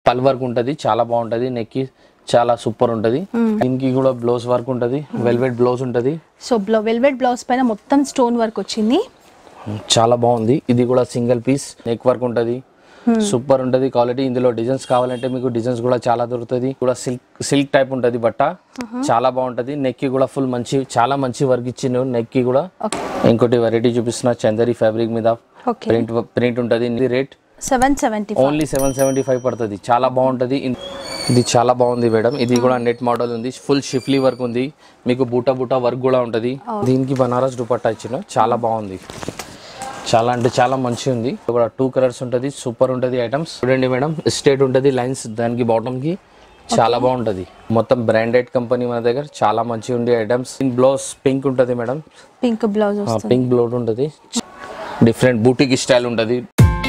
పల్ వర్క్ ఉంటుంది చాలా బాగుంటది నెక్కి చాలా సూపర్ ఉంటది దీనికి కూడా బ్లౌజ్ వర్క్ ఉంటది వెల్వెట్ బ్లౌజ్ ఉంటది సో బ్లౌ వెల్వెట్ బ్లౌజ్ పైన మొత్తం స్టోన్ వర్క్ వచ్చింది చాలా బాగుంది ఇది కూడా సింగిల్ పీస్ నెక్ వర్క్ ఉంటది సూపర్ ఉంటది క్వాలిటీ ఇందులో డిజైన్స్ కావాలంటే మీకు డిజైన్స్ కూడా చాలా దొరుకుతుంది కూడా సిల్క్ సిల్క్ టైప్ ఉంటది బట్ట చాలా బాగుంటది నెక్ కి కూడా ఫుల్ మంచి చాలా మంచి వర్క్ ఇచ్చిండు నెక్ కి కూడా ఓకే ఇంకోటి వెరైటీ చూపిస్తున్నా చందరి ఫ్యాబ్రిక్ మీద ఓకే ప్రింట్ ప్రింట్ ఉంటది ఇది rate seven seventy only seven seventy five పడుతుంది చాలా బాగుంటుంది ఇన్- ఇది చాలా బాగుంది మేడం ఇది కూడా నెట్ మోడల్ ఉంది ఫుల్ షిఫ్లీ వర్క్ ఉంది మీకు బూటా బూటా వర్క్ కూడా ఉంటుంది దీనికి బనారస్ దుపట్టా ఇచ్చిన చాలా బాగుంది చాలా అంటే చాలా మంచిగా ఉంది ఇది కూడా టూ కలర్స్ ఉంటుంది సూపర్ ఉంటుంది ఐటమ్స్ చూడండి మేడం స్టేట్ ఉంటుంది లైన్స్ దానికి బాటమ్ కి చాలా బాగుంటది మొత్తం బ్రాండెడ్ కంపెనీ మన దగ్గర చాలా మంచిగా ఉంది ఐటమ్స్ బ్లౌజ్ పింక్ ఉంటుంది మేడం పింక్ బ్లౌజ్ వస్తుంది పింక్ బ్లౌజ్ ఉంటుంది డిఫరెంట్ బూటిక్ స్టైల్ ఉంటుంది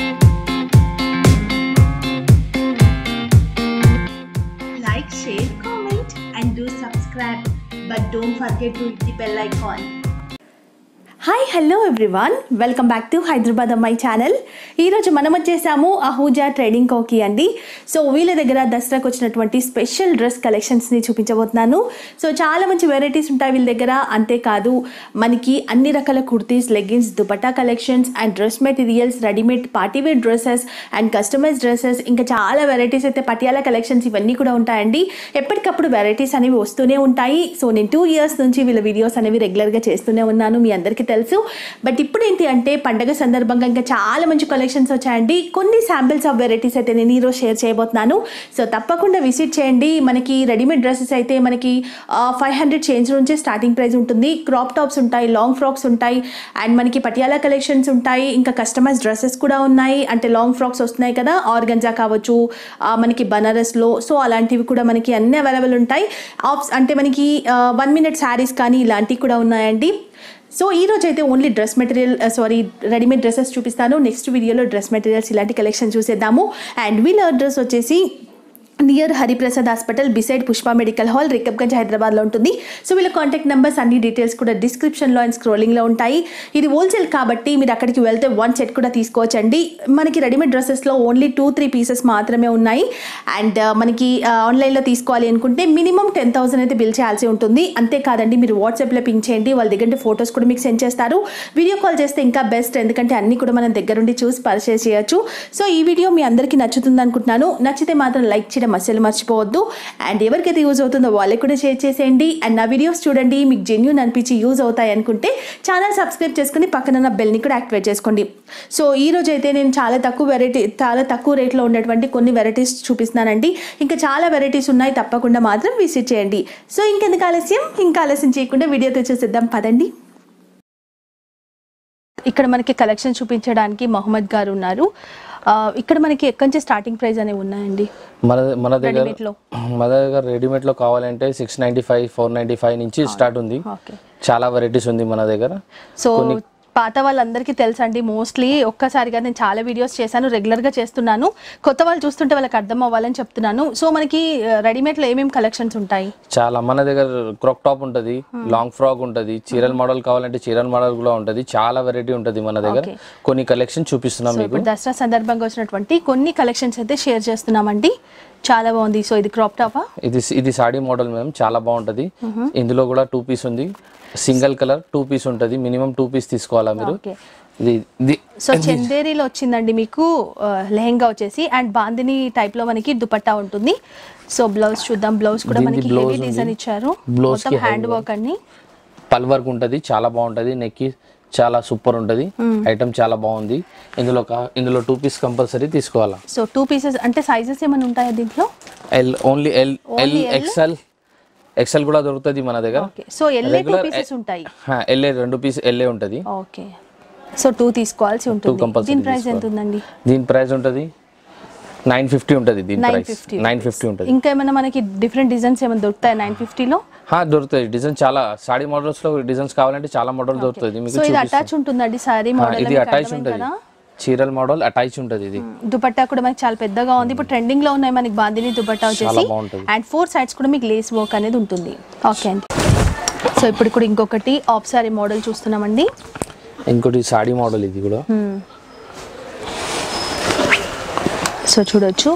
like, share, comment, and do subscribe. But don't forget to hit the bell icon. Hi hello everyone welcome back to Hyderabad అమ్మాయి channel ఈరోజు మనం వచ్చేసాము Ahuja trading కోకి అండి so వీళ్ళ దగ్గర దసరాకు వచ్చినటువంటి స్పెషల్ డ్రెస్ కలెక్షన్స్ని చూపించబోతున్నాను సో చాలా మంచి వెరైటీస్ ఉంటాయి వీళ్ళ దగ్గర అంతేకాదు మనకి అన్ని రకాల kurtis leggings dupatta collections and dress materials readymade partywear dresses and customise dresses ఇంకా చాలా వెరైటీస్ అయితే పటియాలా కలెక్షన్స్ ఇవన్నీ కూడా ఉంటాయండి ఎప్పటికప్పుడు వెరైటీస్ అనేవి వస్తూనే ఉంటాయి సో నేను టూ ఇయర్స్ నుంచి వీళ్ళ వీడియోస్ అనేవి రెగ్యులర్గా చేస్తూనే ఉన్నాను మీ అందరికీ తెలుసు బట్ ఇప్పుడు ఏంటి అంటే పండగ సందర్భంగా ఇంకా చాలా మంచి కలెక్షన్స్ వచ్చాయండి కొన్ని శాంపిల్స్ ఆఫ్ వెరైటీస్ అయితే నేను ఈరోజు షేర్ చేయబోతున్నాను సో తప్పకుండా విజిట్ చేయండి మనకి రెడీమేడ్ డ్రెస్సెస్ అయితే మనకి ఫైవ్ హండ్రెడ్ చేంజ్ నుంచి స్టార్టింగ్ ప్రైస్ ఉంటుంది క్రాప్ టాప్స్ ఉంటాయి లాంగ్ ఫ్రాక్స్ ఉంటాయి అండ్ మనకి పటియాలా కలెక్షన్స్ ఉంటాయి ఇంకా కస్టమైజ్ డ్రెస్సెస్ కూడా ఉన్నాయి అంటే లాంగ్ ఫ్రాక్స్ వస్తున్నాయి కదా ఆర్గంజా కావచ్చు ఆ, మనకి బనారస్లో సో అలాంటివి కూడా మనకి అన్ని అవైలబుల్ ఉంటాయి ఆప్స్ అంటే మనకి వన్ మినిట్ శారీస్ కానీ ఇలాంటివి కూడా ఉన్నాయండి సో ఈ రోజు అయితే only dress material sorry readymade dresses చూపిస్తాను నెక్స్ట్ వీడియోలో డ్రెస్ మెటీరియల్స్ ఇలాంటి కలెక్షన్ చూసేద్దాము అండ్ వీళ్ళ అడ్రస్ వచ్చేసి near Hariprasad hospital beside Pushpa medical hall Rikabganj హైదరాబాద్లో ఉంటుంది సో వీళ్ళ కాంటాక్ట్ నెంబర్స్ అన్ని డీటెయిల్స్ కూడా డిస్క్రిప్షన్లో అండ్ స్క్రోలింగ్లో ఉంటాయి ఇది హోల్సేల్ కాబట్టి మీరు అక్కడికి వెళ్తే వన్ సెట్ కూడా తీసుకోవచ్చండి మనకి రెడీమేడ్ డ్రెస్సెస్లో ఓన్లీ టూ త్రీ పీసెస్ మాత్రమే ఉన్నాయి అండ్ మనకి ఆన్లైన్లో తీసుకోవాలి అనుకుంటే మినిమం టెన్ థౌసండ్ అయితే బిల్ చేయాల్సి ఉంటుంది అంతేకాదండి మీరు వాట్సాప్లో పింక్ చేయండి వాళ్ళ దగ్గర ఫొటోస్ కూడా మీకు సెండ్ చేస్తారు వీడియో కాల్ చేస్తే ఇంకా బెస్ట్ ఎందుకంటే అన్ని కూడా మనం దగ్గరుండి చూసి పర్చేస్ చేయొచ్చు సో ఈ వీడియో మీ అందరికీ నచ్చుతుంది అనుకుంటున్నాను నచ్చితే మాత్రం లైక్ చేయడం అస్సలు మర్చిపోవద్దు అండ్ ఎవరికైతే యూజ్ అవుతుందో వాళ్ళకి కూడా షేర్ చేసేయండి అండ్ నా వీడియోస్ చూడండి మీకు జెన్యున్ అనిపించి యూజ్ అవుతాయి అనుకుంటే ఛానల్ సబ్స్క్రైబ్ చేసుకుని పక్కన ఉన్న బెల్ని కూడా యాక్టివేట్ చేసుకోండి సో ఈ రోజు అయితే నేను చాలా తక్కువ వెరైటీ చాలా తక్కువ రేట్లో ఉన్నటువంటి కొన్ని వెరైటీస్ చూపిస్తున్నానండి ఇంకా చాలా వెరైటీస్ ఉన్నాయి తప్పకుండా మాత్రం విజిట్ చేయండి సో ఇంకెందుకు ఆలస్యం ఇంకా ఆలస్యం చేయకుండా వీడియో తెచ్చేసిద్దాం పదండి ఇక్కడ మనకి కలెక్షన్ చూపించడానికి మహమ్మద్ గారు ఉన్నారు ఆ, ఇక్కడ మనకి ఎక్కడి నుంచి స్టార్టింగ్ ప్రైస్ అనేవి ఉన్నాయండి మన మన దగ్గర రెడీమేడ్ లో మన దగ్గర రెడీమేడ్ లో కావాలంటే six ninety five four ninety five నుంచి స్టార్ట్ ఉంది ఓకే చాలా వెరైటీస్ ఉంది మన దగ్గర సో పాత వాళ్ళందరికీ తెలుసండి మోస్ట్లీ ఒక్కసారిగా నేను చాలా వీడియోస్ చేశాను రెగ్యులర్గా చేస్తున్నాను కొత్త వాళ్ళు చూస్తుంటే వాళ్ళకి అర్థం అవ్వాలని చెప్తున్నాను సో మనకి రెడీమేడ్లో ఏమేమి కలెక్షన్స్ ఉంటాయి చాలా మన దగ్గర క్రాక్ టాప్ ఉంటది లాంగ్ ఫ్రాక్ ఉంటది చీరల మోడల్ కావాలంటే చీరల మోడల్ కూడా ఉంటది చాలా వెరైటీ ఉంటది మన దగ్గర Okay. కొన్ని కలెక్షన్ చూపిస్తున్నాం సో మీకు ఇప్పుడు దసరా సందర్భంగా వచ్చినటువంటి కొన్ని కలెక్షన్స్ అయితే షేర్ చేస్తున్నామండి చాలా బాగుంది సో ఇది క్రాప్ టాపా ఇది ఇది సాడీ మోడల్ మేము చాలా బాగుంటది ఇందులో కూడా టూ పీస్ ఉంది సింగిల్ కలర్ టూ పీస్ ఉంటది మినిమం టూ పీస్ తీసుకోవాలా మీరు ఓకే ఇది ఇది సో చందేరిలో వచ్చిందండి మీకు ఆ, లెహెంగా వచ్చేసి అండ్ బాందిని type లో మనకి దుపట్టా ఉంటుంది సో బ్లౌజ్ చూద్దాం బ్లౌజ్ కూడా దీనికి మనకి blouse హెవీ ఉంది. డిజైన్ ఇచ్చారు Blouse మొత్తం కి హ్యాండ్ heavy వర్క్ అండి పల్ వర్క్ ఉంటది చాలా బాగుంటది నెక్కి చాలా సూపర్ ఉంటది ఐటమ్ చాలా బాగుంది ఇందులో కా- ఇందులో టూ పీస్ కంపల్సరీ తీసుకోవాలా సో టూ పీసెస్ అంటే సైజెస్ ఏమైనా ఉంటాయా దీంట్లో L only L L XL XL కూడా దొరుకుతుంది మన దగ్గర ఓకే సో ఎల్ఏ టూ Regular- పీసెస్ ఉంటాయి ఎల్ఏ రెండు పీస్ ఎల్ఏ ఉంటది ఓకే సో టూ తీసుకోవాల్సి ఉంటుంది compulsory దీని ప్రైస్ ఎంత ఉందండి దీని ప్రైస్ ఉంటది నైన్ ఫిఫ్టీ ఉంటది దీని nine price fifty nine fifty ఉంటది ఇంకా ఏమైనా మనకి డిఫరెంట్ డిజైన్స్ ఏమైనా దొరుకుతాయి నైన్ ఫిఫ్టీలో హా, దొరుకుతాయి డిజైన్ చాలా సాడీ మోడల్స్ లో డిజైన్స్ కావాలంటే చాలా మోడల్ దొరుకుతుంది మీకు సో ఇది చూపిస్తాను. అటాచ్ ఉంటుందండి సారీ హా, మోడల్ ఇది అటాచ్ ఉంటది చీరల్ మోడల్ అటాచ్ ఉంటది ఇది దుపట్టా కూడా మనకి చాలా పెద్దగా ఉంది ఇప్పుడు ట్రెండింగ్ లో ఉన్నాయి మనకి బాందిని దుపట్టా వచ్చేసి చాలా బాగుంటది. అండ్ ఫోర్ సైడ్స్ కూడా మీకు లేస్ వర్క్ అనేది ఉంటుంది ఓకే అండి సో ఇప్పుడు కూడా ఇంకొకటి ఆఫ్ సారీ మోడల్ చూస్తున్నామండి ఇంకోటి సాడీ మోడల్ ఇది కూడా సో చూడొచ్చు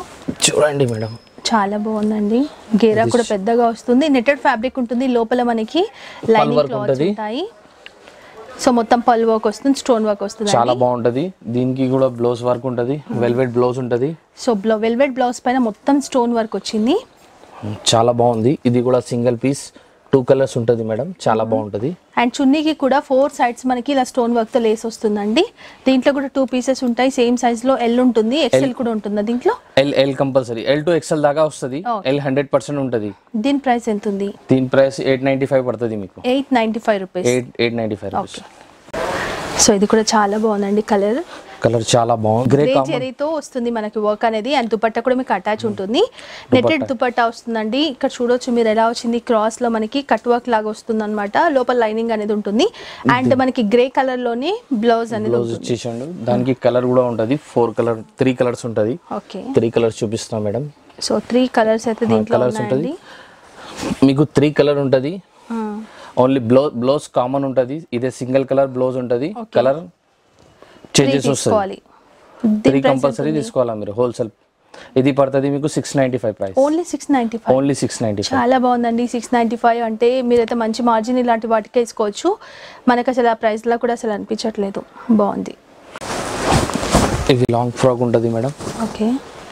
చూడండి మేడం చాలా బాగుందండి గేరా కూడా పెద్దగా వస్తుంది నెట్టెడ్ ఫ్యాబ్రిక్ ఉంటుంది లోపల మనకి లైనింగ్ work క్లాత్స్ ఉంటది. ఉంటాయి సో మొత్తం పల్ వర్క్ వస్తుంది స్టోన్ వర్క్ వస్తుంది చాలా బాగుంటది దీనికి కూడా బ్లౌజ్ వర్క్ ఉంటది వెల్వెట్ బ్లౌజ్ ఉంటది సో బ్లౌ వెల్వెట్ బ్లౌజ్ పైన మొత్తం స్టోన్ వర్క్ వచ్చింది చాలా బాగుంది ఇది కూడా సింగిల్ పీస్ టూ కలర్స్ ఉంటది మేడం చాలా బాగుంటది అండ్ చున్నీకి కూడా ఫోర్ సైడ్స్ మనకి ఇలా స్టోన్ వర్క్ తో లేస్ వస్తుందండి దీంట్లో కూడా టూ పీసెస్ ఉంటాయి సేమ్ సైజ్ లో ఎల్ ఉంటుంది ఎక్సెల్ కూడా ఉంటుందా దీంట్లో L L compulsory L to XL దాకా వస్తుంది Okay. ఎల్ హండ్రెడ్ పర్సెంట్ ఉంటది దీని ప్రైస్ ఎంత ఉంది దీని ప్రైస్ ఎయిట్ నైన్టీ ఫైవ్ పడుతుంది మీకు eight ninety five rupees eight eight ninety five rupees so ఇది కూడా చాలా బాగుందండి కలర్ కలర్ చాలా బాగుంది గ్రే గ్రే కామన్ చెరీతో వస్తుంది మనకి వర్క్ అనేది అండ్ దుపట్టా కూడా మీకు అటాచ్ ఉంటుంది నెట్టెడ్ దుపట్టా వస్తుందండి ఇక్కడ చూడొచ్చు మీరు ఎలా వచ్చింది క్రాస్ లో మనకి కట్ వర్క్ లాగా వస్తుంది అనమాట లోపల లైనింగ్ అనేది ఉంటుంది అండ్ మనకి గ్రే కలర్ లోనే బ్లౌజ్ అనేది బ్లౌజ్ వచ్చేసాడు దానికి కలర్ కూడా ఉంటది ఫోర్ కలర్ త్రీ కలర్స్ ఉంటది ఓకే త్రీ కలర్స్ చూపిస్తున్నా మేడం సో త్రీ కలర్స్ అయితే దీంట్లో కలర్స్ ఉంటది ఉన్నాయండి మీకు త్రీ కలర్ ఉంటది ఆ, ఓన్లీ బ్లౌజ్ బ్లౌజ్ కామన్ ఉంటది ఇదే సింగిల్ కలర్ బ్లౌజ్ ఉంటది కలర్ త్రీ చేంజెస్ వస్తుంది తీసుకోవాలి త్రీ కంపల్సరీ తీసుకోవాలా మీరు హోల్సేల్ ఇది పడుతుంది మీకు six ninety five price only six ninety five only six ninety five చాలా బాగుందండి సిక్స్ నైంటీ ఫైవ్ అంటే మీరైతే మంచి మార్జిన్ ఇలాంటి వాటికే వేసుకోవచ్చు మనకు అసలు ఆ ప్రైస్లో కూడా అసలు అనిపించట్లేదు బాగుంది ఇది లాంగ్ ఫ్రాక్ ఉంటుంది మేడం ఓకే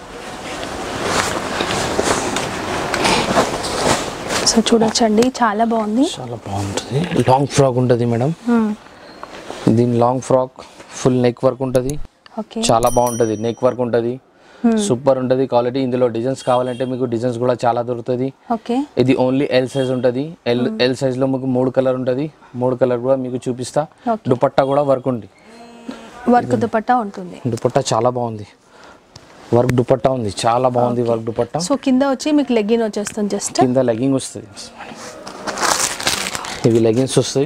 సో చూడొచ్చండి చాలా బాగుంది చాలా బాగుంటుంది లాంగ్ ఫ్రాక్ ఉంటుంది మేడం మ్మ్. దీని long frock full neck work ఉంటుంది ఓకే చాలా బాగుంటుంది నెక్ వర్క్ ఉంటుంది సూపర్ ఉంటుంది క్వాలిటీ ఇందులో డిజైన్స్ కావాలంటే మీకు డిజైన్స్ కూడా చాలా దొరుకుతుంది ఓకే ఇది ఓన్లీ ఎల్ సైజ్ ఉంటుంది ఎల్ ఎల్ సైజ్ లో మీకు మూడు కలర్ ఉంటుంది మూడు కలర్ కూడా మీకు చూపిస్తా Okay. దుపట్టా కూడా వర్క్ ఉంది వర్క్ దుపట్టా ఉంటుంది దుపట్టా చాలా బాగుంది వర్క్ దుపట్టా ఉంది చాలా బాగుంది వర్క్ దుపట్టా సో కింద వచ్చి మీకు లెగ్గిన్ వచ్చేస్తుంది జస్ట్ కింద లెగింగ్ వస్తుంది ఇవి లెగింగ్స్ వస్తాయి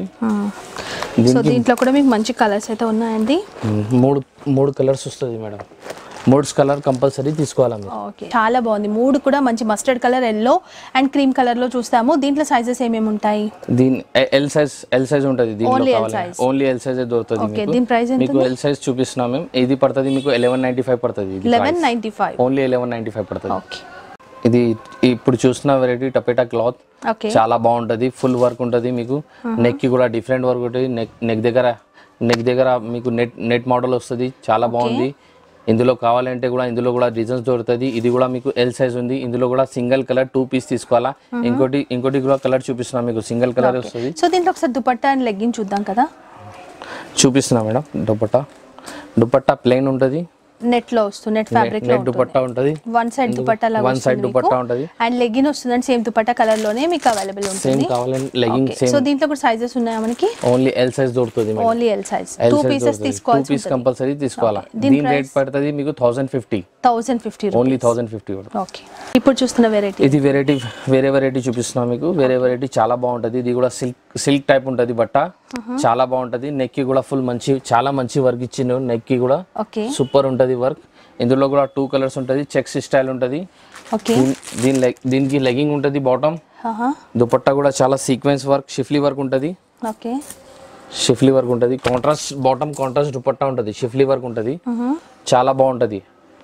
సో దీనికి దీంట్లో కూడా మీకు మంచి కలర్స్ అయితే ఉన్నాయండి మ్, మూడు మూడు కలర్స్ వస్తుంది మేడం మూడు కలర్ కంపల్సరీ తీసుకోవాలా మీరు ఓకే చాలా బాగుంది మూడు కూడా మంచి mustard colour yellow and cream colour లో చూస్తాము దీంట్లో సైజెస్ ఏమేమి ఉంటాయి దీని ఎల్ సైజ్ ఎల్ సైజ్ ఉంటుంది దీనిలో Only L కావాలి size. ఓన్లీ ఎల్ సైజ్ దొరుకుతుంది Okay, మీకు. దీని price ఎంత మీకు ఎల్ సైజ్ చూపిస్తున్నాం మేము ఇది పడుతుంది మీకు ఎలెవెన్ నైన్టీ ఫైవ్ పడుతుంది ఇది eleven ninety five only eleven ninety five పడుతుంది ఓకే ఇది ఇప్పుడు చూసిన వెరైటీ టపేటా క్లాత్ ఓకే చాలా బాగుంటుంది ఫుల్ వర్క్ ఉంటుంది మీకు నెక్ కి కూడా డిఫరెంట్ వర్క్ ఉంటుంది నెక్ నెక్ దగ్గర నెక్ దగ్గర మీకు నెట్ నెట్ మోడల్ వస్తుంది చాలా బాగుంది ఇందులో కావాలంటే కూడా ఇందులో కూడా డిజైన్స్ దొరుకుతుంది ఇది కూడా మీకు ఎల్ సైజ్ ఉంది ఇందులో కూడా సింగిల్ కలర్ టూ పీస్ తీసుకోవాలా ఇంకోటి ఇంకోటి కూడా కలర్ చూపిస్తున్నా మీకు సింగిల్ కలర్ వస్తుంది సో దీంట్లో ఒకసారి దుపట్టా అండ్ లెగ్గిన్ చూద్దాం కదా చూపిస్తున్నా మేడం దుపట్టా దుపట్టా ప్లెయిన్ ఉంటుంది నెట్ లో వస్తుంది నెట్ ఫ్యాబ్రిక్ లో నెట్ దుపట్టా ఉంటుంది వన్ సైడ్ దుపట్టా లాగా వన్ సైడ్ దుపట్టా ఉంటుంది అండ్ లెగ్గిన్ వస్తుందండి సేమ్ దుపట్టా కలర్ లోనే మీకు అవైలబుల్ సేమ్ ఉంటుంది కావాలంటే లెగింగ్ సో సేమ్ దీంట్లో కూడా సైజెస్ ఉన్నాయా మనకి ఓన్లీ ఎల్ సైజ్ దొరుకుతుంది madam only L size L two size pieces two తీసుకోవాల్సి పీస్ కంపల్సరీ తీసుకోవాలా Okay. దీని దీని రేట్ పడుతుంది మీకు thousand fifty thousand fifty only thousand fifty okay ఇప్పుడు చూస్తున్న వెరైటీ ఇది వెరైటీ వేరే వెరైటీ చూపిస్తున్నాం మీకు వేరే వెరైటీ చాలా బాగుంటది ఇది కూడా సిల్క్ సిల్క్ టైప్ ఉంటది బట్ట చాలా బాగుంటది నెక్ కి కూడా ఫుల్ మంచి చాలా మంచి వర్క్ ఇచ్చిండు నెక్ కి కూడా ఓకే సూపర్ ఉంటది వర్క్ ఇందులో కూడా టూ కలర్స్ ఉంటది చెక్స్ స్టైల్ ఉంటది ఓకే దీని- దీని లెగ్ దీనికి లెగింగ్ ఉంటది బాటమ్ దుపట్టా కూడా చాలా సీక్వెన్స్ వర్క్ షిఫ్లీ వర్క్ ఉంటది ఓకే షిఫ్లీ వర్క్ ఉంటుంది కాంట్రాస్ట్ బాటమ్ కాంట్రాస్ట్ దుపట్టా ఉంటుంది షిఫ్లీ వర్క్ ఉంటుంది చాలా బాగుంటుంది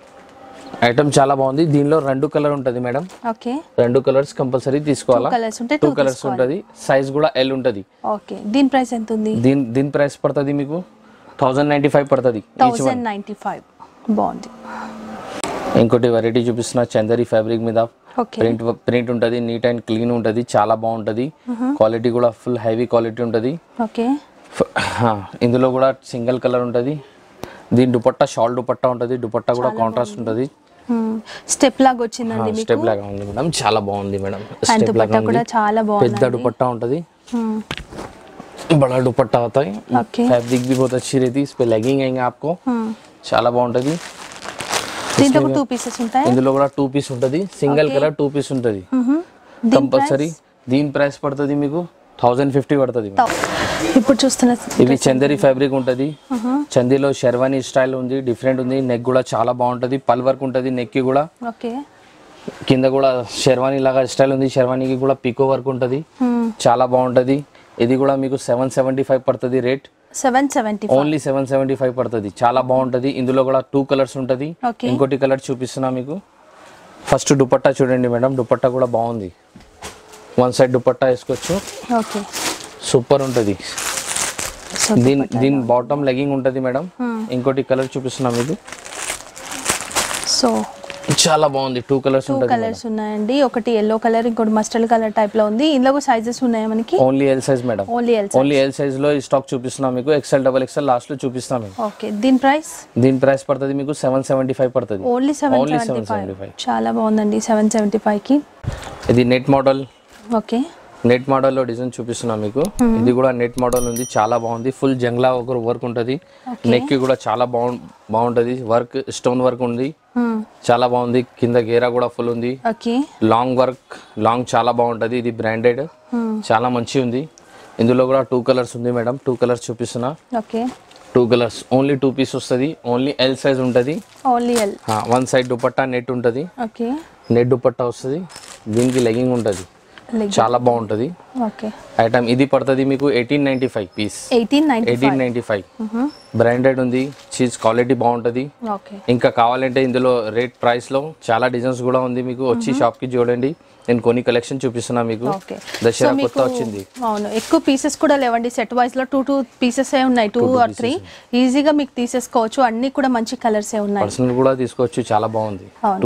ఐటమ్ చాలా బాగుంది దీనిలో రెండు కలర్ ఉంటుంది మేడం ఓకే రెండు కలర్స్ కంపల్సరీ తీసుకోవాలా కలర్స్ ఉంటే టూ టూ కలర్స్ ఉంటుంది సైజ్ కూడా ఎల్ ఉంటుంది ఓకే దీని ప్రైస్ ఎంత ఉంది దీని దీని ప్రైస్ పడుతుంది మీకు థౌజండ్ నైంటీ ఫైవ్ పడుతుంది each one thousand ninety five బాగుంది ఇంకోటి వెరైటీ చూపిస్తున్న చందరి ఫ్యాబ్రిక్ మీద ఓకే ప్రింట్ ప్రింట్ ఉంటుంది నీట్ అండ్ క్లీన్ ఉంటుంది చాలా బాగుంటుంది క్వాలిటీ కూడా ఫుల్ హెవీ క్వాలిటీ ఉంటుంది ఓకే ఫ- హా, ఇందులో కూడా సింగిల్ కలర్ ఉంటుంది దీని దుపట్టా షాల్ దుపట్టా ఉంటుంది దుపట్టా కూడా కాంట్రాస్ట్ ఉంటుంది స్టెప్ లాగా వచ్చిందండి మీకు స్టెప్ లాగా ఉంది మేడం చాలా బాగుంది మేడం అండ్ స్టెప్ దుపట్టా లాగా కూడా ఉంది చాలా పెద్ద బాగుంది दुपट्टा ఉంటుంది बड़ा दुपट्टा होता है ఓకే फैब्रिक भी बहुत अच्छी रहती है इस पे लेगिंग आएंगे आपको చాలా బాగుంటుంది దీంట్లో కూడా టూ పీసెస్ ఉంటాయి ఇందులో కూడా టూ పీస్ ఉంటుంది సింగిల్ కలర్ టూ పీస్ ఉంటుంది కంపల్సరీ దీని ప్రైస్ పడుతుంది మీకు థౌజండ్ ఫిఫ్టీ పడుతుంది ఇప్పుడు చూస్తున్న ఇవి చందేరి ఫ్యాబ్రిక్ ఉంటుంది చందీలో షెర్వానీ స్టైల్ ఉంది డిఫరెంట్ ఉంది నెక్ కూడా చాలా బాగుంటుంది పల్ వర్క్ ఉంటుంది నెక్ కి కూడా ఓకే కింద కూడా షెర్వానీ లాగా స్టైల్ ఉంది షెర్వానీకి కూడా పికో వర్క్ ఉంటుంది చాలా బాగుంటుంది ఇది కూడా మీకు సెవెన్ సెవెంటీ ఫైవ్ పడుతుంది rate seven seventy only seven seventy five పడుతుంది చాలా బాగుంటుంది ఇందులో కూడా టూ కలర్స్ ఉంటుంది Okay. ఇంకోటి కలర్ చూపిస్తున్నా మీకు ఫస్ట్ దుపట్టా చూడండి మేడం దుపట్టా కూడా బాగుంది వన్ సైడ్ దుపట్టా వేసుకోవచ్చు ఓకే సూపర్ ఉంటుంది సో దీని దీని బాటమ్ లెగింగ్ ఉంటుంది మేడం ఇంకోటి కలర్ చూపిస్తున్నాం ఇది సో చాలా బాగుంది టూ కలర్స్ టూ ఉంటుంది కలర్స్ ఉన్నాయండి ఒకటి ఎల్లో కలర్ ఇంకోటి మస్టర్డ్ కలర్ టైప్ లో ఉంది ఇందులో సైజెస్ ఉన్నాయా మనకి only L size madam only L only L size లో ఈ స్టాక్ చూపిస్తున్నాం మీకు ఎక్సెల్ డబల్ ఎక్సెల్ లాస్ట్ లో చూపిస్తాం మేము ఓకే దీని ప్రైస్ దీని ప్రైస్ పడుతుంది మీకు సెవెన్ సెవెంటీ ఫైవ్ పడుతుంది only seven only seventy seven seventy five five చాలా బాగుందండి సెవెన్ సెవెంటీ ఫైవ్కి ఇది net model okay net model లో డిజైన్ చూపిస్తున్నాం మీకు ఇది కూడా నెట్ మోడల్ ఉంది చాలా బాగుంది ఫుల్ జంగ్లా ఒక వర్క్ ఉంటుంది నెక్ కి కూడా చాలా బాగు బాగుంటది వర్క్ స్టోన్ వర్క్ ఉంది చాలా బాగుంది కింద గేరా కూడా ఫుల్ ఉంది ఓకే లాంగ్ వర్క్ లాంగ్ చాలా బాగుంటది ఇది బ్రాండెడ్ చాలా మంచి ఉంది ఇందులో కూడా టూ కలర్స్ ఉంది మేడం టూ కలర్స్ చూపిస్తున్నా okay two colours only two piece వస్తుంది ఓన్లీ ఎల్ సైజ్ ఉంటుంది only L one side dupatta net ఉంటుంది ఓకే నెట్ దుపట్టా వస్తుంది దీనికి లెగింగ్ ఉంటుంది లెగ్ చాలా బాగుంటుంది ఓకే ఐటమ్ ఇది పడుతుంది మీకు eighteen ninety five piece eighteen ninety eighteen ninety five branded ఉంది చీజ్ క్వాలిటీ బాగుంటుంది ఓకే ఇంకా కావాలంటే ఇందులో రేట్ ప్రైస్లో చాలా డిజైన్స్ కూడా ఉంది మీకు వచ్చి షాప్కి చూడండి నేను కొన్ని కలెక్షన్ చూపిస్తున్నా మీకు ఓకే దసరా కొత్త వచ్చింది అవును ఎక్కువ పీసెస్ కూడా లేవండి సెట్ వైజ్ లో టూ టూ పీసెస్ ఏ ఉన్నాయి టూ ఆర్ త్రీ ఈజీగా మీకు తీసేసుకోవచ్చు అన్ని కూడా మంచి కలర్స్ ఏ ఉన్నాయి పర్సనల్ కూడా తీసుకోవచ్చు చాలా బాగుంది అవును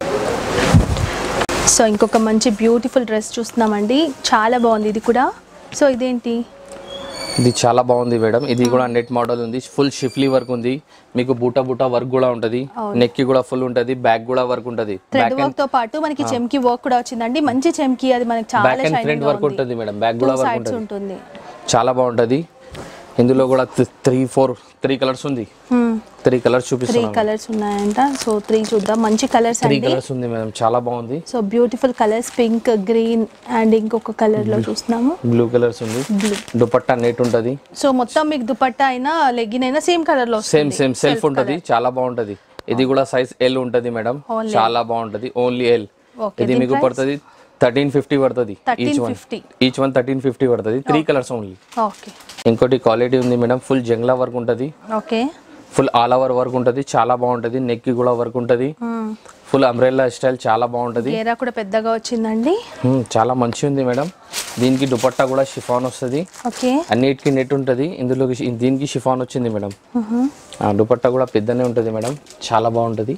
సో ఇంకొక మంచి బ్యూటిఫుల్ డ్రెస్ చూస్తున్నామండి చాలా బాగుంది ఇది కూడా సో ఇదేంటి ఇది చాలా బాగుంది మేడం ఇది కూడా నెట్ మోడల్ ఉంది ఫుల్ షిఫ్లీ వర్క్ ఉంది మీకు బూటా బూటా వర్క్ కూడా ఉంటది నెక్ కి కూడా ఫుల్ ఉంటది బ్యాక్ కూడా వర్క్ ఉంటది థ్రెడ్ వర్క్ తో పాటు మనకి చెమ్కి వర్క్ కూడా వచ్చిందండి మంచి చెమ్కి అది మనకి చాలా back and shining front work ఉంటుంది మేడం బ్యాక్ కూడా వర్క్ సైడ్స్ ఉంటుంది ఉంటుంది చాలా బాగుంటది ఇందులో కూడా త్రీ ఫోర్ త్రీ కలర్స్ ఉంది త్రీ కలర్స్ త్రీ చూపిస్తున్నాను కలర్స్ ఉన్నాయంట సో త్రీ చూద్దాం మంచి కలర్స్ త్రీ అండి కలర్స్ ఉంది మేడం చాలా బాగుంది so beautiful colours pink green and ఇంకొక కలర్ లో చూస్తున్నాము బ్లూ కలర్స్ ఉంది బ్లూ దుపట్టా నెట్ ఉంటది సో మొత్తం మీకు దుపట్టా అయినా లెగ్గిన్ అయినా సేమ్ కలర్ లో సేమ్ వస్తుంది సేమ్ సెల్ఫ్ ఉంటది చాలా బాగుంటది ఇది కూడా సైజ్ ఎల్ ఉంటది మేడం చాలా బాగుంటది ఓన్లీ ఎల్ Okay, ఇది మీకు పడుతుంది థర్టీన్ ఫిఫ్టీ పడుతుంది each one 1350. Each one thirteen fifty పడుతుంది త్రీ కలర్స్ ఓన్లీ ఓకే ఇంకోటి క్వాలిటీ ఉంది మేడం ఫుల్ జంగ్లా వర్క్ ఉంటది okay full all over work ఉంటది చాలా బాగుంటది నెక్ కి కూడా వర్క్ ఉంటది ఫుల్ అంబ్రెల్లా స్టైల్ చాలా బాగుంటది గేరా కూడా పెద్దగా వచ్చిందండి Hmm, చాలా మంచి ఉంది మేడం దీనికి దుపట్టా కూడా షిఫాన్ వస్తుంది ఓకే అన్నిటికీ నెట్ ఉంటుంది ఇందులో దీనికి షిఫాన్ వచ్చింది మేడం ఆ, దుపట్టా కూడా పెద్దనే ఉంటుంది మేడం చాలా బాగుంటుంది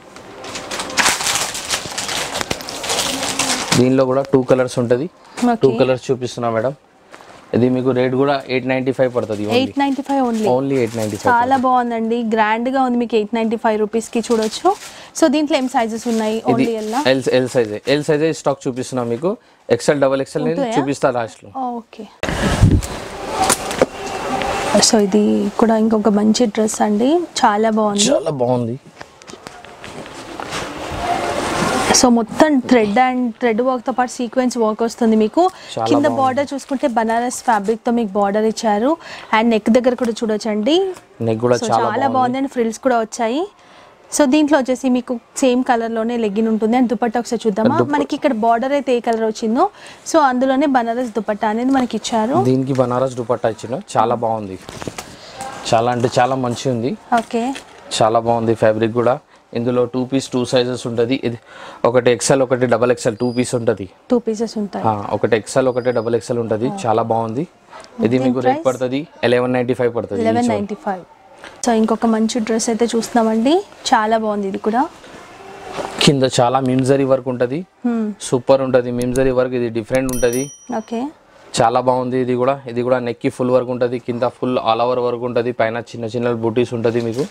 దీనిలో కూడా టూ కలర్స్ ఉంటుంది టూ ఓకే కలర్స్ చూపిస్తున్నా మేడం ఇది మీకు రేట్ కూడా ఎయిట్ నైంటీ ఫైవ్ పడుతుంది eight ninety five only only eight ninety five చాలా బాగుందండి గ్రాండ్ గా ఉంది మీకు ఎయిట్ నైన్టీ ఫైవ్ రూపీస్ కి చూడొచ్చు సో దీంట్లో ఏం సైజెస్ ఉన్నాయి ఇది ఓన్లీ ఎల్లా L L size L size stock చూపిస్తున్నా మీకు ఎక్సెల్ డబల్ ఎక్సెల్ నేను ఉంటుందా? చూపిస్తా లాస్ట్ లో ఓకే సో ఇది కూడా ఇంకొక మంచి డ్రెస్ అండి చాలా బాగుంది చాలా బాగుంది సో మొత్తం థ్రెడ్ అండ్ థ్రెడ్ వర్క్ తో పాటు సీక్వెన్స్ వర్క్ వస్తుంది మీకు చాలా కింద బాగుంది. బార్డర్ చూసుకుంటే బనారస్ ఫ్యాబ్రిక్ తో మీకు బార్డర్ ఇచ్చారు అండ్ నెక్ దగ్గర కూడా చూడొచ్చండి నెక్ కూడా సో చాలా చాలా బాగుంది బాగుంది అండ్ ఫ్రిల్స్ కూడా వచ్చాయి సో దీంట్లో వచ్చేసి మీకు సేమ్ కలర్ లోనే లెగ్గిన్ ఉంటుంది అండ్ దుపట్టా ఒకసారి చూద్దామా మనకి ఇక్కడ బార్డర్ అయితే ఏ కలర్ వచ్చిందో సో అందులోనే బనారస్ దుపట్టా అనేది మనకి ఇచ్చారు దీనికి బనారస్ దుపట్టా ఇచ్చిన చాలా బాగుంది చాలా అంటే చాలా మంచిగా ఉంది ఓకే చాలా బాగుంది ఫ్యాబ్రిక్ కూడా ఇందులో టూ పీస్ టూ సైజెస్ ఉంటుంది ఇది ఒకటి ఎక్సెల్ ఒకటి డబల్ ఎక్సెల్ టూ పీస్ ఉంటుంది టూ పీసెస్ ఉంటాయి ఆ, ఒకటి ఎక్సెల్ ఒకటి డబల్ ఎక్సెల్ ఉంటుంది చాలా బాగుంది ఇది మీకు రేట్ పడుతుంది ఎలెవెన్ నైంటీ ఫైవ్ పడుతుంది eleven each one. Ninety five so ఇంకొక మంచి డ్రెస్ అయితే చూస్తున్నామండి చాలా బాగుంది ఇది కూడా కింద చాలా మిమ్జరీ వర్క్ ఉంటుంది సూపర్ ఉంటుంది మిమ్జరీ వర్క్ ఇది డిఫరెంట్ ఉంటుంది ఓకే చాలా బాగుంది ఇది కూడా ఇది కూడా నెక్ కి ఫుల్ వర్క్ ఉంటుంది కింద ఫుల్ ఆల్ ఓవర్ వర్క్ ఉంటుంది పైన చిన్న చిన్న బూటీస్ ఉంటుంది మీకు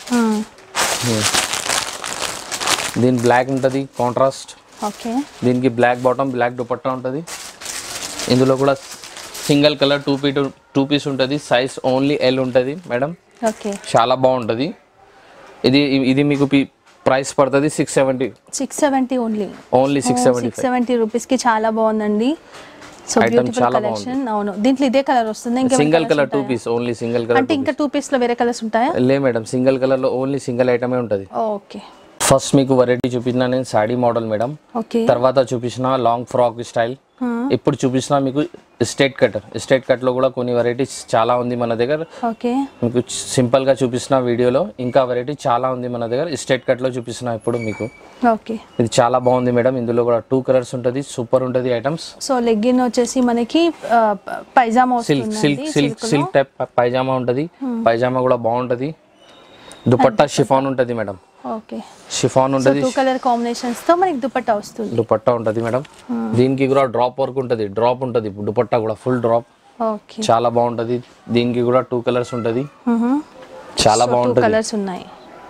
దీని బ్లాక్ ఉంటుంది కాంట్రాస్ట్ ఓకే దీనికి బ్లాక్ బాటమ్ బ్లాక్ దుపట్టా ఉంటుంది ఇందులో కూడా సింగిల్ కలర్ టూ పీ టూ పీస్ ఉంటుంది సైజ్ ఓన్లీ ఎల్ ఉంటుంది మేడం ఓకే చాలా బాగుంటుంది ఇది ఇది మీకు ప్రైస్ పడుతుంది six seventy six seventy only only six seventy six seventy రూపీస్కి చాలా బాగుందండి సో Item బ్యూటిఫుల్ చాలా కలెక్షన్ అవును దీంట్లో ఇదే కలర్ వస్తుంది ఇంకా single colour two piece only single colour అంటే ఇంకా టూ పీస్ లో వేరే కలర్స్ ఉంటాయా లే మేడం సింగిల్ కలర్ లో ఓన్లీ సింగిల్ ఐటమే ఉంటుంది ఓకే ఫస్ట్ మీకు వెరైటీ చూపించిన నేను శాడీ మోడల్ మేడం ఓకే తర్వాత చూపించిన లాంగ్ ఫ్రాక్ స్టైల్ ఇప్పుడు చూపించిన మీకు స్టేట్ కట్ స్టేట్ కట్ లో కూడా కొన్ని వెరైటీస్ చాలా ఉంది మన దగ్గర ఓకే మీకు సింపుల్ గా చూపిస్తున్న వీడియోలో ఇంకా వెరైటీ చాలా ఉంది మన దగ్గర స్టేట్ కట్ లో చూపిస్తున్నా ఇప్పుడు మీకు ఓకే ఇది చాలా బాగుంది మేడం ఇందులో కూడా టూ కలర్స్ ఉంటుంది సూపర్ ఉంటుంది ఐటమ్స్ సో లెగ్గిన్ వచ్చేసి మనకి ఆ, ప- పైజామా సిల్క్ సిల్క్ వస్తుందండి సిల్క్ సిల్క్ టైప్ పైజామా ఉంటుంది పైజామా కూడా బాగుంటుంది దుపట్టా షిఫాన్ ఉంటుంది మేడం ఓకే షిఫాన్ సో ఉంటుంది టూ కలర్ కాంబినేషన్స్ తో మనకి దుపట్టా వస్తుంది దుపట్టా ఉంటుంది మేడం దీనికి కూడా డ్రాప్ వర్క్ ఉంటుంది డ్రాప్ ఉంటుంది దుపట్టా కూడా ఫుల్ డ్రాప్ ఓకే చాలా బాగుంటుంది దీనికి కూడా టూ కలర్స్ ఉంటుంది చాలా టూ బాగుంటుంది కలర్స్ ఉన్నాయి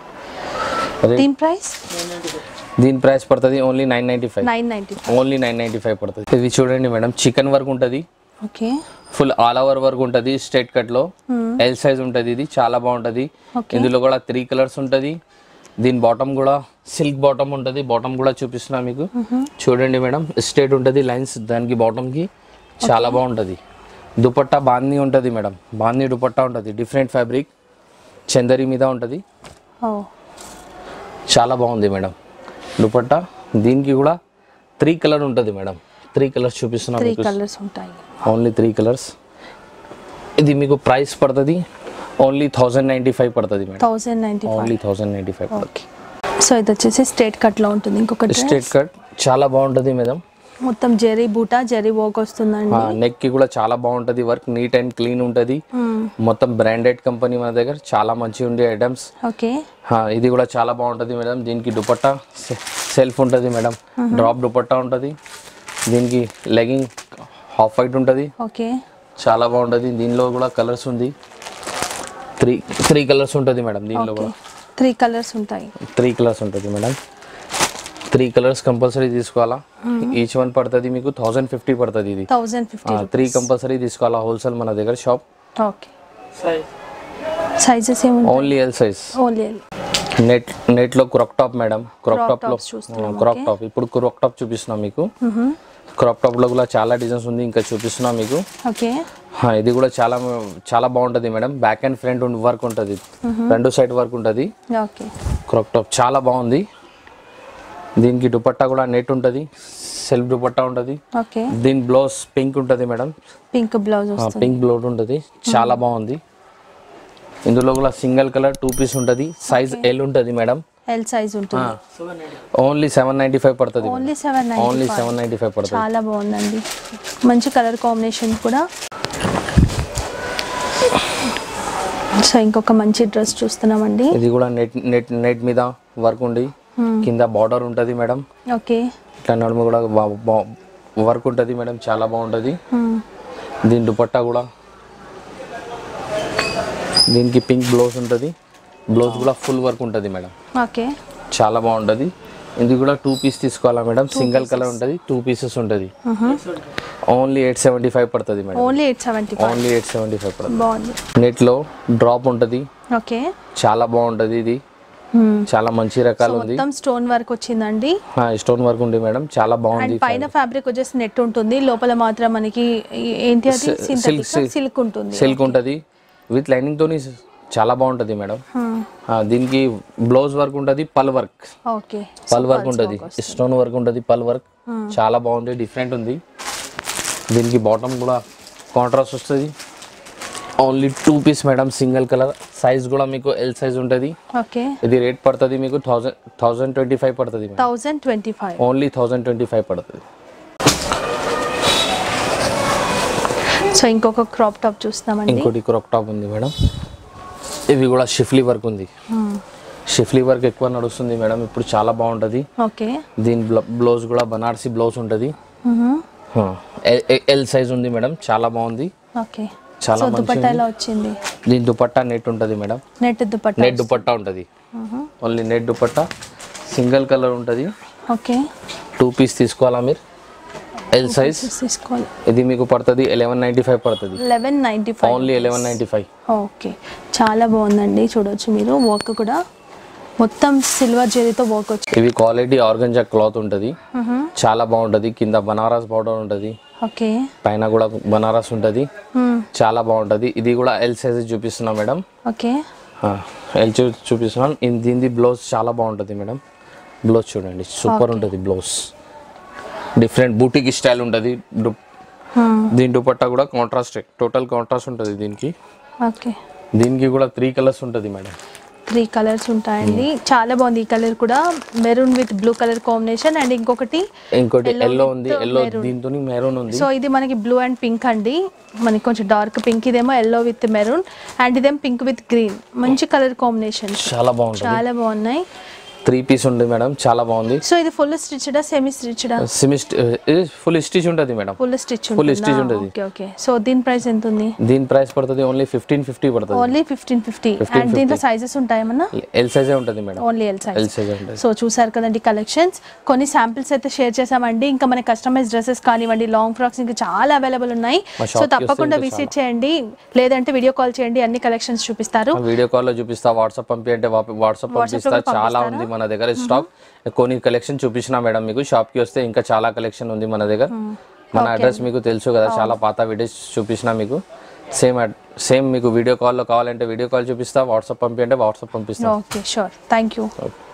అదే దీని ప్రైస్ దీని ప్రైస్ పడుతుంది only nine ninety five nine ninety only nine ninety five పడుతుంది ఇది చూడండి మేడం చికెన్ వర్క్ ఉంటుంది okay full all over work ఉంటుంది స్ట్రైట్ కట్ లో ఎల్ సైజ్ ఉంటుంది ఇది చాలా బాగుంటుంది Okay. ఇందులో కూడా త్రీ కలర్స్ ఉంటుంది దీని బాటమ్ కూడా సిల్క్ బాటమ్ ఉంటుంది బాటమ్ కూడా చూపిస్తున్నా మీకు చూడండి మేడం స్ట్రైట్ ఉంటుంది లైన్స్ దానికి బాటమ్ కి చాలా బాగుంటుంది దుపట్టా బాందీ ఉంటుంది మేడం బాందీ దుపట్టా ఉంటుంది డిఫరెంట్ ఫ్యాబ్రిక్ చందరి మీద ఉంటుంది ఓ చాలా బాగుంది మేడం దుపట్టా దీనికి కూడా త్రీ కలర్ ఉంటుంది మేడం త్రీ కలర్స్ చూపిస్తున్నా త్రీ మీకు కలర్స్ ఉంటాయి ఓన్లీ త్రీ కలర్స్ ఇది మీకు ప్రైస్ పడుతుంది ఓన్లీ థౌజండ్ నైంటీ ఫైవ్ పడుతుంది madam thousand ninety only thousand ninety five okay so ఇది వచ్చేసి స్ట్రేట్ కట్ లో ఉంటుంది ఇంకొకటి స్ట్రేట్ కట్ చాలా బాగుంటుంది మేడం మొత్తం జెరీ బూటా జెరీ వర్క్ వస్తుందండి నెక్ కి కూడా చాలా బాగుంటుంది వర్క్ నీట్ అండ్ క్లీన్ ఉంటుంది మొత్తం బ్రాండెడ్ కంపెనీ మన దగ్గర చాలా మంచి ఉండే ఐటమ్స్ ఓకే ఇది కూడా చాలా బాగుంటుంది మేడం దీనికి దుపట్టా సెల్ఫ్ ఉంటుంది మేడం డ్రాప్ దుపట్టా ఉంటుంది దీనికి లెగింగ్ హాఫ్ వైట్ ఉంటుంది ఓకే చాలా బాగుంటుంది దీనిలో కూడా కలర్స్ ఉంది త్రీ త్రీ కలర్స్ ఉంటుంది మేడం దీనిలో ఓకే కూడా త్రీ కలర్స్ ఉంటాయి త్రీ కలర్స్ ఉంటుంది మేడం త్రీ కలర్స్ కంపల్సరీ తీసుకోవాలా ఈచ్ వన్ పడుతుంది మీకు థౌజండ్ ఫిఫ్టీ పడుతుంది ఇది థౌజండ్ ఫిఫ్టీ త్రీ కంపల్సరీ తీసుకోవాలా హోల్సేల్ మన దగ్గర షాప్ ఓకే సైజెస్ ఏముంటాయి only L size only net నెట్లో crop top madam crop Crop top లో tops చూస్తున్నాం, క్రాక్ టాప్ ఇప్పుడు క్రాక్ టాప్ చూపిస్తున్నాం మీకు క్రాప్ టాప్ లో కూడా చాలా డిజైన్స్ ఉంది ఇంకా చూపిస్తున్నాం మీకు ఓకే హా, ఇది కూడా చాలా చాలా బాగుంటుంది madam back and front work ఉంటుంది రెండు సైడ్ వర్క్ ఉంటుంది ఓకే క్రాప్ టాప్ చాలా బాగుంది దీనికి దుపట్టా కూడా నెట్ ఉంటుంది సెల్ఫ్ దుపట్టా ఉంటుంది ఓకే దీని బ్లౌజ్ పింక్ ఉంటుంది మేడం పింక్ బ్లౌజ్ వస్తుంది పింక్ బ్లౌజ్ ఉంటుంది చాలా బాగుంది ఇందులో కూడా సింగిల్ కలర్ టూ పీస్ ఉంటుంది సైజ్ ఎల్ ఉంటుంది మేడం ఎల్ సైజ్ ఉంటుంది ఓన్లీ సెవెన్ నైంటీ ఫైవ్ పడుతుంది only seven only seven ninety five పడుతుంది చాలా బాగుందండి మంచి కలర్ కాంబినేషన్ కూడా సో ఇంకొక మంచి డ్రెస్ చూస్తున్నామండి ఇది కూడా నెట్ నెట్ నెట్ మీద వర్క్ ఉంది కింద బార్డర్ ఉంటుంది మేడం ఓకే ఇట్లా నడుము కూడా వర్క్ ఉంటుంది మేడం చాలా బాగుంటుంది దీని దుపట్టా కూడా దీనికి పింక్ బ్లౌజ్ ఉంటుంది బ్లౌజ్ కూడా ఫుల్ వర్క్ ఉంటుంది మేడం ఓకే చాలా బాగుంటుంది ఇది కూడా టూ పీస్ తీసుకోవాలా మేడం సింగిల్ కలర్ ఉంటుంది టూ పీసెస్ ఉంటుంది ఓన్లీ ఎయిట్ సెవెంటీ ఫైవ్ పడుతుంది madam only eight seventy only eight seventy five పడుతుంది బాగుంది నెట్లో డ్రాప్ ఉంటుంది ఓకే చాలా బాగుంటుంది ఇది చాలా మంచి రకాలు ఉంది మొత్తం స్టోన్ వర్క్ వచ్చిందండి స్టోన్ వర్క్ ఉంది మేడం చాలా బాగుంది అండ్ పైన ఫ్యాబ్రిక్ వచ్చేసి నెట్ ఉంటుంది లోపల మాత్రం మనకి ఈ- ఏంటి అది సిల్క్ సింథటిక్ సిల్క్ ఉంటుంది సిల్క్ ఉంటుంది విత్ లైనింగ్ తోని చాలా బాగుంటుంది మేడం Hmm. ఆ, దీనికి బ్లౌజ్ వర్క్ ఉంటుంది pearl work okay pearl work ఉంటుంది స్టోన్ వర్క్ ఉంటుంది పల్ వర్క్ చాలా బాగుంది డిఫరెంట్ ఉంది దీనికి బాటమ్ కూడా కాంట్రాస్ట్ వస్తుంది only two piece madam single colour size కూడా మీకు ఎల్ సైజ్ ఉంటుంది ఓకే ఇది రేట్ పడుతుంది మీకు థౌజండ్ థౌజండ్ ట్వంటీ ఫైవ్ పడుతుంది madam thousand twenty five only thousand twenty five పడుతుంది సో ఇంకొక క్రాప్ టాప్ చూస్తామండి ఇంకోటి క్రాప్ టాప్ ఉంది మేడం ఇవి కూడా షిఫ్లీ వర్క్ ఉంది షిఫ్లీ వర్క్ ఎక్కువ నడుస్తుంది మేడం ఇప్పుడు చాలా బాగుంటుంది ఓకే దీని బ్లౌజ్ కూడా బనారసి బ్లౌజ్ ఉంటుంది ఎల్ సైజ్ ఉంది మేడం చాలా బాగుంది ఓకే చాలా సో మంచిగా దుపట్టా ఎలా వచ్చింది దీని దుపట్టా నెట్ ఉంటుంది madam net dupatta net dupatta ఉంటుంది only net dupatta single colour ఉంటుంది ఓకే టూ పీస్ తీసుకోవాలా మీరు ఎల్ సైజ్ తీసుకోవాలి ఇది మీకు పడుతుంది ఎలెవెన్ నైంటీ ఫైవ్ పడుతుంది eleven ninety five only eleven ninety five okay చాలా బాగుందండి చూడొచ్చు మీరు వర్క్ కూడా మొత్తం సిల్వర్ జెరీతో వర్క్ వచ్చింది ఇవి క్వాలిటీ ఆర్గంజా క్లాత్ ఉంటుంది చాలా బాగుంటుంది కింద బనారస్ బార్డర్ ఉంటుంది ఓకే పైన కూడా బనారస్ ఉంటుంది చాలా బాగుంటుంది ఇది కూడా ఎల్ సైజ్ చూపిస్తున్నా మేడం ఓకే ఎల్ చూ చూపిస్తున్నాను ఇన్- దీనిది బ్లౌజ్ చాలా బాగుంటుంది మేడం బ్లౌజ్ చూడండి సూపర్ ఉంటుంది బ్లౌజ్ డిఫరెంట్ బూటిక్ స్టైల్ ఉంటుంది డు- దీని దుపట్టా కూడా కాంట్రాస్ట్ టోటల్ కాంట్రాస్ట్ ఉంటుంది దీనికి ఓకే దీనికి కూడా త్రీ కలర్స్ ఉంటుంది మేడం త్రీ కలర్స్ ఉంటాయండి చాలా బాగుంది ఈ కలర్ కూడా maroon with blue colour combination and ఇంకొకటి ఇంకోటి Yellow ఎల్లో with ఉంది ఎల్లో maroon. దీంతో మెరూన్ ఉంది సో ఇది మనకి బ్లూ అండ్ పింక్ అండి మనకి కొంచెం డార్క్ పింక్ ఇదేమో ఎల్లో విత్ మెరూన్ అండ్ ఇదేమో పింక్ విత్ గ్రీన్ మంచి కలర్ కాంబినేషన్ చాలా బాగుంటుంది చాలా బాగున్నాయి త్రీ పీస్ ఉంది మేడం చాలా బాగుంది సో ఇది ఫుల్ స్టిచ్డా సెమీ స్టిచ్డా సిమిస్ట్ ఫుల్ స్టిచ్ ఉంటుంది madam full stitch Full stitch ఉంటుంది. ఓకే ఓకే సో దీని ప్రైస్ ఎంత ఉంది దీని ప్రైస్ పడుతుంది ఓన్లీ ఫిఫ్టీన్ ఫిఫ్టీ పడుతుంది ఓన్లీ ఫిఫ్టీన్ ఫిఫ్టీ అండ్ దీంట్లో సైజెస్ ఉంటాయేమన్నా ఎల్ సైజే ఉంటుంది madam only L size L సైజే ఉంటుంది సో చూసారు కదండి కలెక్షన్స్ కొన్ని శాంపిల్స్ అయితే షేర్ చేసామండి ఇంకా మన కస్టమైజ్ డ్రెస్సెస్ కానివ్వండి లాంగ్ ఫ్రాక్స్ ఇంకా చాలా అవైలబుల్ ఉన్నాయి మా సో shop కి తప్పకుండా వస్తే ఇంకా విజిట్ చేయండి లేదంటే వీడియో కాల్ చేయండి అన్ని కలెక్షన్స్ చూపిస్తారు వీడియో కాల్ లో చూపిస్తా వాట్సాప్ పంపి అంటే వాట్సాప్ పంపిస్తా కూడా చాలా ఉంది మన దగ్గర స్టాక్ కొన్ని కలెక్షన్ చూపించిన మేడం మీకు షాప్ కి వస్తే ఇంకా చాలా కలెక్షన్ ఉంది మన దగ్గర మన అడ్రస్ మీకు తెలుసు కదా చాలా పాత వీడియోస్ చూపించిన మీకు సేమ్ సేమ్ మీకు వీడియో కాల్లో కావాలంటే వీడియో కాల్ చూపిస్తా వాట్సాప్ పంపి అంటే వాట్సాప్ పంపిస్తా okay sure thank you okay